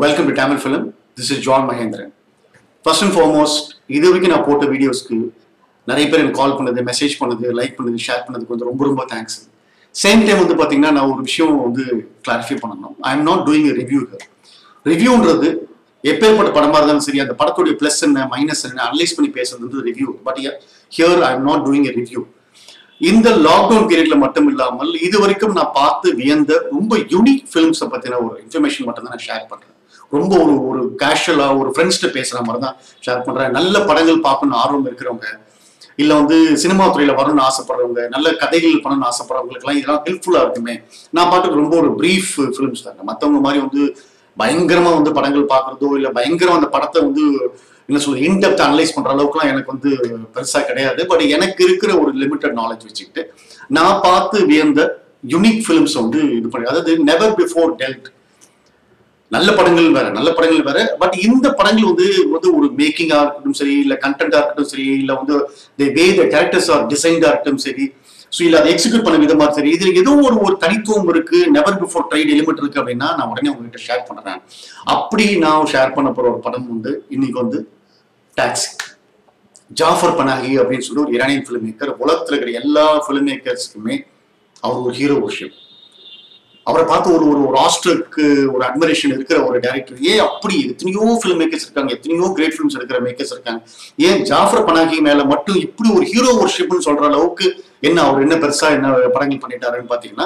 Welcome to Tamil film this is John Mahendran first and foremost இது வரைக்கும் நான் போட்ட வீடியோஸ்க்கு நிறைய பேர் எனக்கு கால் பண்ணது மெசேஜ் பண்ணது லைக் பண்ணது ஷேர் பண்ணதுக்கு வந்து ரொம்ப ரொம்ப தேங்க்ஸ் சேம் டைம் வந்து பார்த்தீங்கன்னா நான் ஒரு விஷயம் வந்து கிளாரிஃபை பண்ணணும் I am not doing review ரிவ்யூன்றது எப்பேற்பட்ட படமா இருந்தாலும் சரி அந்த படத்துடைய ப்ளஸ் என்ன மைனஸ் என்ன அனலைஸ் பண்ணி பேசுறது வந்து review but here I am not doing a review இந்த லாக்டவுன் பீரியட்ல மட்டும் இல்லாமல் இது வரைக்கும் நான் பார்த்து வியந்த ரொம்ப யூனிக் ஃபிலிம்ஸை பத்தின ஒரு இன்ஃபர்மேஷன் மட்டும் தான் நான் ஷேர் பண்றேன் ரொம்ப ஒரு ஒரு கேஷுவலா ஒரு ஃப்ரெண்ட்ஸ்கிட்ட பேசுற மாதிரி தான் ஷேர் பண்றேன் நல்ல படங்கள் பார்க்கணும்னு ஆர்வம் இருக்கிறவங்க இல்ல வந்து சினிமா துறையில வரணும்னு ஆசைப்படுறவங்க நல்ல கதைகள் பண்ணணும்னு ஆசைப்படுறவங்களுக்குலாம் இதெல்லாம் ஹெல்ப்ஃபுல்லா இருக்குமே நான் பாட்டுக்கு ரொம்ப ஒரு பிரீஃப் ஃபிலிம்ஸ் தாங்க மத்தவங்க மாதிரி வந்து பயங்கரமா வந்து படங்கள் பார்க்கறதோ இல்ல பயங்கரமா அந்த படத்தை வந்து என்ன சொல்றது இன்டெப்த் அனலைஸ் பண்ற அளவுக்குலாம் எனக்கு வந்து பெருசா கிடையாது பட் எனக்கு இருக்கிற ஒரு லிமிட்டட் நாலேஜ் வச்சுக்கிட்டு நான் பார்த்து வியந்த யுனிக் ஃபிலிம்ஸ் வந்து இது பண்ணி அதாவது நெவர் பிஃபோர் டெல்ட் நல்ல படங்கள் வேற நல்ல படங்கள் வேற பட் இந்த படங்கள் வந்து வந்து ஒரு மேக்கிங்கா இருக்கட்டும் சரி இல்ல கண்டென்ட்டா இருக்கட்டும் சரி இல்ல வந்து த வே த கேரக்டர்ஸ் ஆர் டிசைன்டா இருக்கட்டும் சரி ஸோ இல்ல அதை எக்ஸிக்யூட் பண்ண விதமா சரி இதுல ஏதோ ஒரு ஒரு தனித்துவம் இருக்கு நெவர் பிஃபோர் ட்ரைட் எலிமெண்ட் இருக்கு அப்படின்னா நான் உடனே உங்ககிட்ட ஷேர் பண்றேன் அப்படி நான் ஷேர் பண்ண போற ஒரு படம் வந்து இன்னைக்கு வந்து டாக்ஸி ஜாஃபர் பனாகி அப்படின்னு சொல்லி ஒரு இரானியன் ஃபிலிம் மேக்கர் உலகத்துல இருக்கிற எல்லா ஃபிலிம் மேக்கர்ஸ்க்குமே அவர் ஒரு ஹீரோ விஷயம் அவரை பார்த்து ஒரு ஒரு ஒரு ஆஸ்டருக்கு ஒரு அட்மிரேஷன் இருக்கிற ஒரு டேரக்டர் ஏன் அப்படி எத்தனையோ ஃபிலிம் மேக்கர்ஸ் இருக்காங்க எத்தனையோ கிரேட் ஃபிலிம்ஸ் எடுக்கிற மேக்கர்ஸ் இருக்காங்க ஏன் ஜாஃபர் பனாகி மேல மட்டும் இப்படி ஒரு ஹீரோ ஒர்ஷிப்னு சொல்ற அளவுக்கு என்ன அவர் என்ன பெருசா என்ன படங்கள் பண்ணிட்டாருன்னு பாத்தீங்கன்னா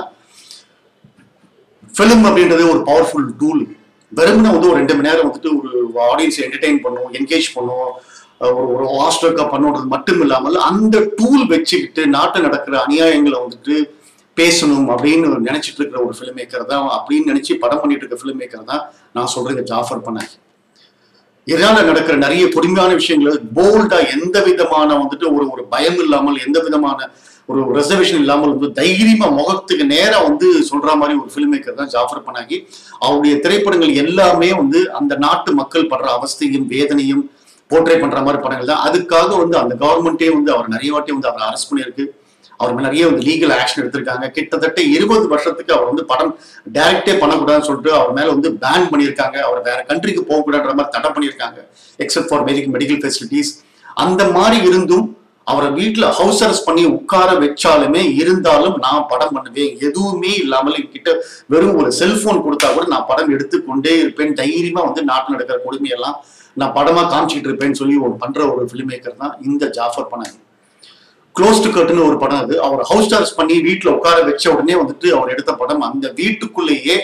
ஃபிலிம் அப்படின்றது ஒரு பவர்ஃபுல் டூல் வெறுமனே வந்து ஒரு ரெண்டு மணி நேரம் வந்துட்டு ஒரு ஆடியன்ஸை என்டர்டெயின் பண்ணும் என்கேஜ் பண்ணும் ஒரு ஒரு ஆஸ்டர்க்கா பண்ணுறது மட்டும் இல்லாமல் அந்த டூல் வச்சுக்கிட்டு நாட்டில் நடக்கிற அநியாயங்களை வந்துட்டு பேசணும் அப்படின்னு நினைச்சிட்டு இருக்கிற ஒரு ஃபிலிம் மேக்கர் தான் அப்படின்னு நினைச்சு படம் பண்ணிட்டு இருக்க ஃபிலிம் மேக்கர் தான் நான் சொல்றேன் ஜாஃபர் பனாகி இதனால நடக்கிற நிறைய கொடுமையான விஷயங்கள் போல்டா எந்த விதமான வந்துட்டு ஒரு ஒரு பயம் இல்லாமல் எந்த விதமான ஒரு ரிசர்வேஷன் இல்லாமல் வந்து தைரியமா முகத்துக்கு நேரா வந்து சொல்ற மாதிரி ஒரு ஃபிலிம் மேக்கர் தான் ஜாஃபர் பனாகி அவருடைய திரைப்படங்கள் எல்லாமே வந்து அந்த நாட்டு மக்கள் படுற அவஸ்தையும் வேதனையும் போர்ட்ரே பண்ற மாதிரி படங்கள் தான் அதுக்காக வந்து அந்த கவர்மெண்ட்டே வந்து அவர் நிறைய வாட்டி வந்து அவரை அரெஸ்ட் பண்ணியிருக்கு அவர் மேல நிறைய வந்து லீகல் ஆக்ஷன் எடுத்திருக்காங்க கிட்டத்தட்ட இருபது வருஷத்துக்கு அவர் வந்து படம் டைரக்டே பண்ணக்கூடாதுன்னு சொல்லிட்டு அவர் மேல வந்து பேன் பண்ணியிருக்காங்க அவர் வேற கண்ட்ரிக்கு போகக்கூடாதுன்ற மாதிரி தடை பண்ணியிருக்காங்க except for medical medical facilities அந்த மாதிரி இருந்தும் அவரை வீட்டுல ஹவுஸ் அரெஸ்ட் பண்ணி உட்கார வச்சாலுமே இருந்தாலும் நான் படம் பண்ணுவேன் எதுவுமே இல்லாமல் என்கிட்ட வெறும் ஒரு செல்போன் கொடுத்தா கூட நான் படம் எடுத்துக்கொண்டே இருப்பேன் தைரியமா வந்து நாட்டில் நடக்கிற கொடுமையெல்லாம் நான் படமா காமிச்சிட்டு இருப்பேன்னு சொல்லி ஒரு பண்ற ஒரு ஃபிலிம் மேக்கர் தான் இந்த ஜாஃபர் பனாகி க்ளோஸ் டு கட்டுன்னு ஒரு படம் அது அவர் ஹவுஸ் அரெஸ்ட் பண்ணி வீட்டுல உட்கார வச்ச உடனே வந்துட்டு அவர் எடுத்த படம் அந்த வீட்டுக்குள்ளேயே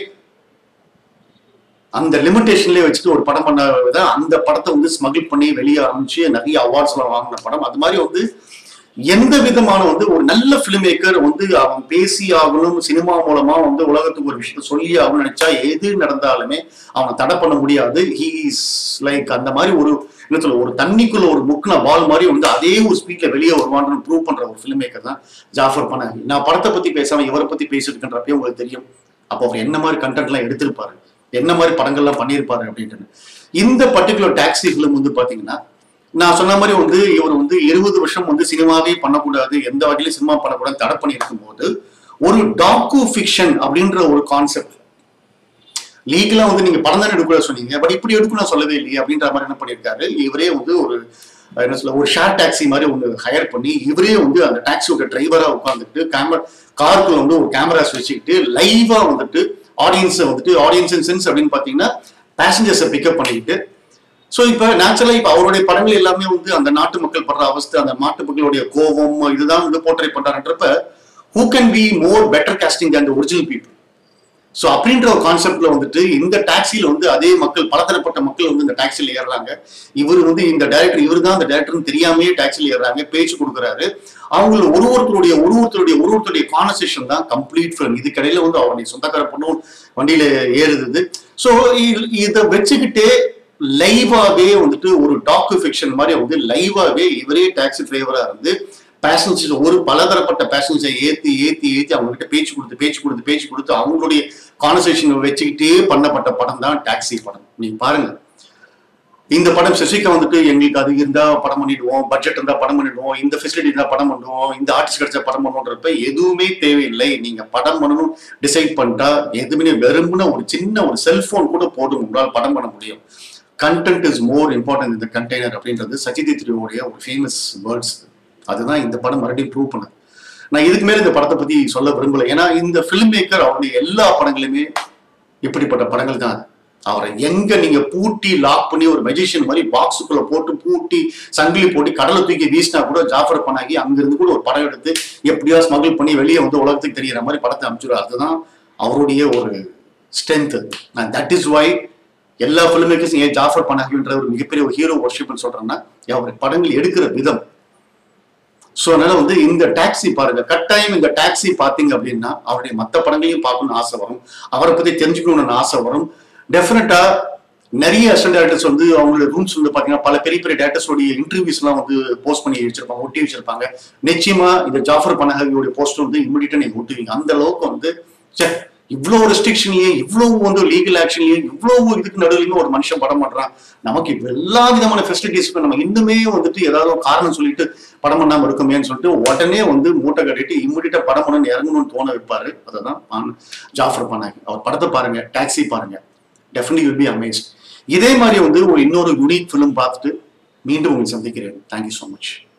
அந்த லிமிடேஷன்லயே வச்சுட்டு ஒரு படம் பண்ண அந்த படத்தை வந்து ஸ்மகிள் பண்ணி வெளியே அனுப்பிச்சு நிறைய அவார்ட்ஸ் எல்லாம் வாங்கின படம் அது மாதிரி வந்து எந்த விதமான வந்து ஒரு நல்ல ஃபிலிம் மேக்கர் வந்து அவன் பேசி ஆகணும் சினிமா மூலமா வந்து உலகத்துக்கு ஒரு விஷயத்த சொல்லி ஆகணும்னு நினைச்சா எது நடந்தாலுமே அவனை தடை பண்ண முடியாது ஹீஸ் லைக் அந்த மாதிரி ஒரு என்ன சொல்ல ஒரு தண்ணிக்குள்ள ஒரு முக்கின வால் மாதிரி வந்து அதே ஒரு ஸ்பீட்ல வெளியே வருவான்னு ப்ரூவ் பண்ற ஒரு ஃபிலிம் மேக்கர் தான் ஜாஃபர் பனாகி நான் படத்தை பத்தி பேசாம இவரை பத்தி பேசிட்டு இருக்கின்றப்பே உங்களுக்கு தெரியும் அப்போ அவர் என்ன மாதிரி கண்டென்ட் எல்லாம் எடுத்திருப்பாரு என்ன மாதிரி படங்கள்லாம் பண்ணியிருப்பாரு அப்படின்ட்டு இந்த பர்டிகுலர் டாக்ஸி ஃபிலிம் வந்து பாத்தீங்கன்னா நான் சொன்ன மாதிரி வந்து இவர் வந்து இருபது வருஷம் வந்து சினிமாவே பண்ணக்கூடாது எந்த வகையிலும் சினிமா பண்ணக்கூடாது தடை பண்ணியிருக்கும் போது ஒரு டாக்கு ஃபிக்ஷன் அப்படின்ற ஒரு கான்செப்ட் லீகலா வந்து நீங்க படம் தானே எடுக்கூட சொன்னீங்க பட் இப்படி எடுக்கணும் சொல்லவே இல்லையே அப்படின்ற மாதிரி என்ன பண்ணியிருக்காரு இவரே வந்து ஒரு என்ன சொல்ல ஒரு ஷேர் டாக்ஸி மாதிரி ஒன்று ஹையர் பண்ணி இவரே வந்து அந்த டாக்ஸியோட டிரைவரா உட்காந்துட்டு கேமரா காருக்குள்ள வந்து ஒரு கேமராஸ் வச்சுக்கிட்டு லைவா வந்துட்டு ஆடியன்ஸை வந்துட்டு ஆடியன்ஸ் சென்ஸ் அப்படின்னு பார்த்தீங்கன்னா பேசஞ்சர்ஸை பிக்கப் பண்ணிக்கிட்டு ஸோ இப்போ நேச்சுரலாக இப்போ அவருடைய படங்கள் எல்லாமே வந்து அந்த நாட்டு மக்கள் படுற அவஸ்தை அந்த நாட்டு மக்களுடைய கோபம் இதுதான் வந்து போர்ட்ரை பண்றாருன்றப்ப who can be more better casting than original people so அப்படின்ற ஒரு கான்செப்ட்ல வந்துட்டு இந்த டாக்ஸியில் வந்து அதே மக்கள் பலதரப்பட்ட மக்கள் வந்து இந்த டாக்ஸியில் ஏறுறாங்க இவர் வந்து இந்த டைரக்டர் இவர் தான் அந்த டைரக்டர்னு தெரியாமையே டாக்ஸியில் ஏறுறாங்க பேச்சு கொடுக்குறாரு அவங்க ஒரு ஒருத்தருடைய ஒரு ஒருத்தருடைய ஒரு ஒருத்தருடைய கான்வர்சேஷன் தான் கம்ப்ளீட் ஃபிலிம் இதுக்கடையில வந்து அவருடைய சொந்தக்கார பொண்ணும் வண்டியில ஏறுது ஸோ இதை வச்சுக்கிட்டே லைவாவே வந்துட்டு ஒரு டாக்கு ஃபிக்ஷன் மாதிரி வந்து லைவாவே இவரே டாக்ஸி டிரைவரா இருந்து பேசஞ்சர் ஒரு பலதரப்பட்ட பேசஞ்சர் ஏத்தி ஏத்தி ஏத்தி அவங்க கிட்ட பேச்சு கொடுத்து பேச்சு கொடுத்து பேச்சு கொடுத்து அவங்களுடைய கான்வர்சேஷன் வச்சுக்கிட்டே பண்ணப்பட்ட படம் தான் டாக்ஸி படம் நீங்க பாருங்க இந்த படம் சசிகா வந்துட்டு எங்களுக்கு அது இருந்தா படம் பண்ணிடுவோம் பட்ஜெட் இருந்தா படம் பண்ணிடுவோம் இந்த ஃபெசிலிட்டி இருந்தா படம் பண்ணுவோம் இந்த ஆர்டிஸ்ட் கிடைச்சா படம் பண்ணுன்றப்ப எதுவுமே தேவையில்லை நீங்க படம் பண்ணணும் டிசைட் பண்ணிட்டா எதுவுமே வெறும்னா ஒரு சின்ன ஒரு செல்போன் கூட போடும் உங்களால் படம் பண்ண முடியும் கண்டென்ட் இஸ் மோர் இம்பார்ட்டன்ட் இந்த கண்டெய்னர் அப்படின்றது சச்சிதி த்ரியோடைய ஒரு ஃபேமஸ் வேர்ட்ஸ் அதுதான் இந்த படம் மறுபடியும் ப்ரூவ் பண்ணுது நான் இதுக்கு மேல இந்த படத்தை பத்தி சொல்ல விரும்பல ஏன்னா இந்த ஃபிலிம் மேக்கர் அவருடைய எல்லா படங்களுமே இப்படிப்பட்ட படங்கள் தான் அது. அவரை எங்க நீங்க பூட்டி லாக் பண்ணி ஒரு மெஜிஷியன் மாதிரி பாக்ஸுக்குள்ள போட்டு பூட்டி சங்கிலி போட்டு கடலை தூக்கி வீசினா கூட ஜாஃபர் பனாகி அங்கிருந்து கூட ஒரு படம் எடுத்து எப்படியோ ஸ்மகிள் பண்ணி வெளியே வந்து உலகத்துக்கு தெரியிற மாதிரி படத்தை அமைச்சிருவார் அதுதான் அவருடைய ஒரு ஸ்ட்ரென்த் தட் இஸ் வை எல்லா ஃபிலிம் மேக்கர்ஸும் ஏன் ஜாஃபர் பனாகின்ற ஒரு மிகப்பெரிய ஒரு ஹீரோ ஒர்ஷிப்னு சொல்றேன்னா அவர் படங்கள் எடுக்கிற விதம் ஸோ அதனால வந்து இந்த டாக்ஸி பாருங்க கட்டாயம் இந்த டாக்ஸி பார்த்தீங்க அப்படின்னா அவருடைய மற்ற படங்களையும் பார்க்கணும்னு ஆசை வரும் அவரை பத்தி தெரிஞ்சுக்கணும்னு ஆசை வரும் டெஃபினட்டா நிறைய அசிஸ்டன்ட் டேரக்டர்ஸ் வந்து அவங்களோட ரூம்ஸ் வந்து பாத்தீங்கன்னா பல பெரிய பெரிய டேரக்டர்ஸோடைய இன்டர்வியூஸ் எல்லாம் வந்து போஸ்ட் பண்ணி வச்சிருப்பாங்க ஒட்டி வச்சிருப்பாங்க நிச்சயமா இந்த ஜாஃபர் பனஹாவியோட போஸ்ட் வந்து இமிடியட்டா நீங்க ஒட்டுவீங்க அந்த அளவுக்கு வந்து ச்சே இவ்வளோ ரெஸ்ட்ரிக்ஷன்லயே இவ்வளவு வந்து லீகல் ஆக்ஷன்லயே இவ்வளவு இதுக்கு நடுவுலயுமே ஒரு மனுஷன் படம் பண்றான் நமக்கு இப்ப எல்லா விதமான ஃபெசிலிட்டிஸ்க்கும் நம்ம இன்னுமே வந்துட்டு ஏதாவது ஒரு காரணம் சொல்லிட்டு படம் பண்ணாம இருக்குமேன்னு சொல்லிட்டு உடனே வந்து மூட்டை கட்டிட்டு இம்மிடியா படம் பண்ணணும்னு இறங்கணும்னு தோண வைப்பாரு அதுதான் ஆன்- ஜாஃபர் பனாகி அவர் படத்தை பாருங்க டாக்ஸி பாருங்க டெஃபினெட்லி வில் பி அமேஸ்ட் இதே மாதிரி வந்து ஒரு இன்னொரு யூனிக் ஃபிலிம் பார்த்துட்டு மீண்டும் உங்களை சந்திக்கிறேன் தேங்க்யூ ஸோ மச்